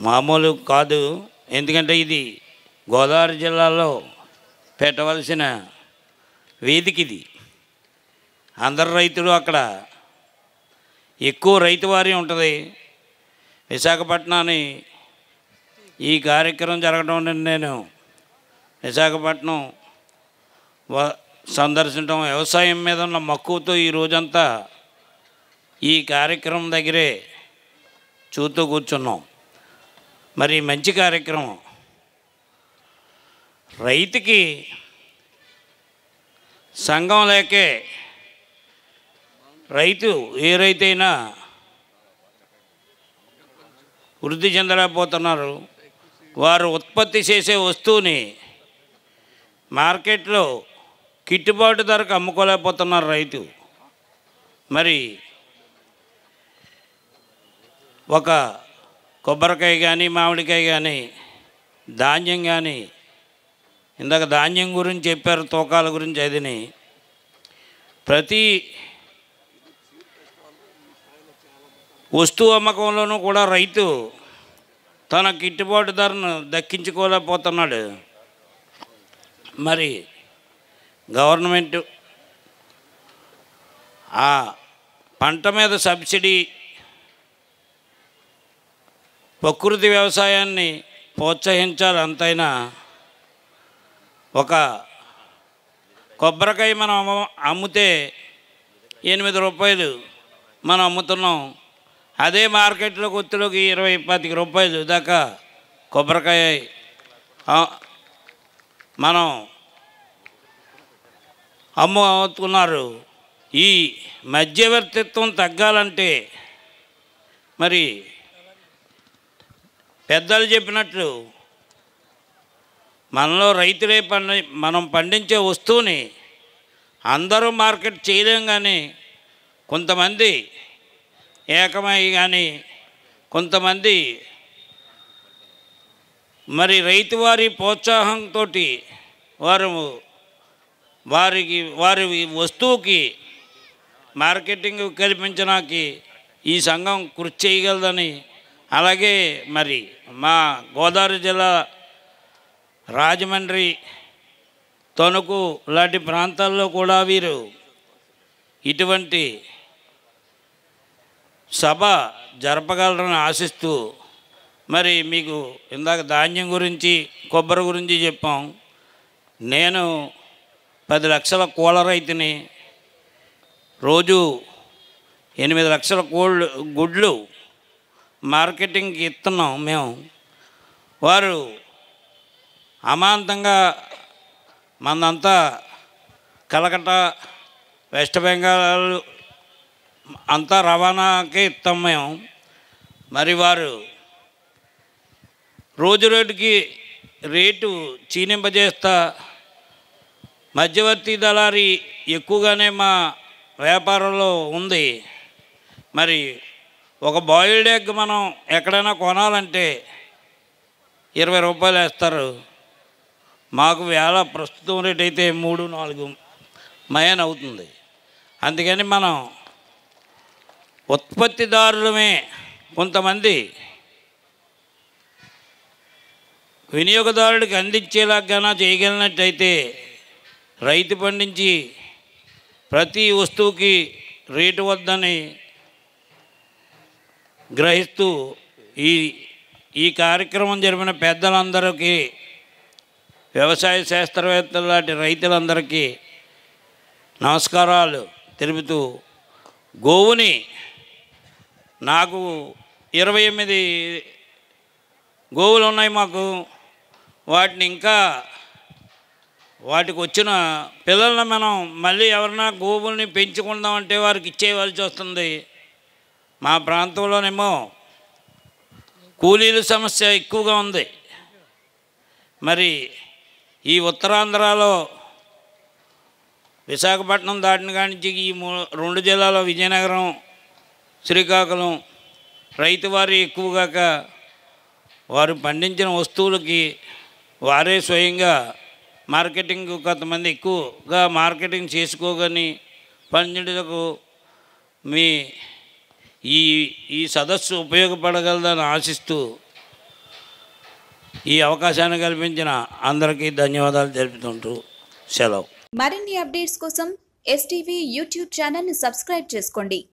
మామూలు కాదు ఎందుకంటే ఇది గోదావరి జిల్లాలో పెట్టవలసిన వేదిక ఇది అందరు రైతులు అక్కడ ఎక్కువ రైతు వారి ఉంటుంది విశాఖపట్నాన్ని ఈ కార్యక్రమం జరగడం వల్ల నేను విశాఖపట్నం వ- సందర్శించడం వ్యవసాయం మీద ఉన్న మక్కువతో ఈ రోజంతా ఈ కార్యక్రమం దగ్గరే చూస్తూ కూర్చున్నాం మరి మంచి కార్యక్రమం రైతుకి సంఘం లేకే రైతు ఏ రైతైనా వృద్ధి చెందలేకపోతున్నారు వారు ఉత్పత్తి చేసే వస్తువుని మార్కెట్లో గిట్టుబాటు ధరకు అమ్ముకోలేకపోతున్నారు రైతు మరి ఒక కొబ్బరికాయ కానీ మామిడికాయ కానీ ధాన్యం కానీ ఇందాక ధాన్యం గురించి చెప్పారు తూకాల గురించి అదిని ప్రతి వస్తువు అమ్మకంలోనూ కూడా రైతు తన గిట్టుబాటు ధరను దక్కించుకోలేకపోతున్నాడు మరి గవర్నమెంట్ ఆ పంట మీద సబ్సిడీ ప్రకృతి వ్యవసాయాన్ని ప్రోత్సహించాలి అంతైనా ఒక కొబ్బరికాయ మనం అమ్మ అమ్మితే ఎనిమిది రూపాయలు మనం అమ్ముతున్నాం అదే మార్కెట్లో కొత్తలోకి ఇరవై పాతిక రూపాయలు దాకా కొబ్బరికాయ ఆ, మనం అమ్ముతున్నారు ఈ మధ్యవర్తిత్వం తగ్గాలంటే మరి పెద్దలు చెప్పినట్లు మనలో రైతులే పండి మనం పండించే వస్తువుని అందరూ మార్కెట్ చేయలేం కానీ కొంతమంది ఏకమై కానీ కొంతమంది మరి రైతు వారి ప్రోత్సాహంతో వారు వారికి వారి వస్తువుకి మార్కెటింగ్ కల్పించడానికి ఈ సంఘం కృషి చేయగలదని అలాగే మరి మా గోదావరి జిల్లా రాజమండ్రి తణుకు లాంటి ప్రాంతాల్లో కూడా వీరు ఇటువంటి సభ జరపగలరని ఆశిస్తూ మరి మీకు ఇందాక ధాన్యం గురించి కొబ్బరి గురించి చెప్పాం నేను పది లక్షల కోళ్ళ రైతుని రోజు ఎనిమిది లక్షల కోళ్ళు గుడ్లు మార్కెటింగ్కి ఇస్తున్నాం మేము వారు అమాంతంగా మందంతా కలకట్ట వెస్ట్ బెంగాల్ అంతా రవాణాకే ఇస్తాం మేము మరి వారు రోజు రేటుకి రేటు చీనింపజేస్తా మధ్యవర్తి దళారి ఎక్కువగానే మా వ్యాపారంలో ఉంది మరి ఒక బాయిల్డ్ ఎగ్ మనం ఎక్కడైనా కొనాలంటే ఇరవై రూపాయలు వేస్తారు మాకు వేల ప్రస్తుతం రేట్ అయితే మూడు నాలుగు మయాన్ అవుతుంది అందుకని మనం ఉత్పత్తిదారులమే కొంతమంది వినియోగదారుడికి అందించేలాగానా చేయగలిగినట్టయితే రైతు పండించి ప్రతి వస్తువుకి రేటు వద్దని గ్రహిస్తూ ఈ ఈ కార్యక్రమం జరిపిన పెద్దలందరికీ వ్యవసాయ శాస్త్రవేత్తలు లాంటి రైతులందరికీ నమస్కారాలు తెలుపుతూ గోవుని నాకు ఇరవై ఎనిమిది గోవులు ఉన్నాయి మాకు వాటిని ఇంకా వాటికి వచ్చిన పిల్లల్ని మనం మళ్ళీ ఎవరైనా గోవుల్ని పెంచుకుందామంటే వారికి ఇచ్చేయవలసి వస్తుంది మా ప్రాంతంలోనేమో కూలీల సమస్య ఎక్కువగా ఉంది మరి ఈ ఉత్తరాంధ్రలో విశాఖపట్నం దాటిన కానించి ఈ మూ రెండు జిల్లాలో విజయనగరం శ్రీకాకుళం రైతు వారి ఎక్కువగాక వారు పండించిన వస్తువులకి వారే స్వయంగా మార్కెటింగ్ కొంతమంది ఎక్కువగా మార్కెటింగ్ చేసుకోగని పండించకు మీ ఈ ఈ సదస్సు ఉపయోగపడగలదని ఆశిస్తూ ఈ అవకాశాన్ని కల్పించిన అందరికీ ధన్యవాదాలు తెలుపుతుంటూ సెలవు మరిన్ని అప్డేట్స్ కోసం ఎస్టీవీ యూట్యూబ్ ఛానల్ని సబ్స్క్రైబ్ చేసుకోండి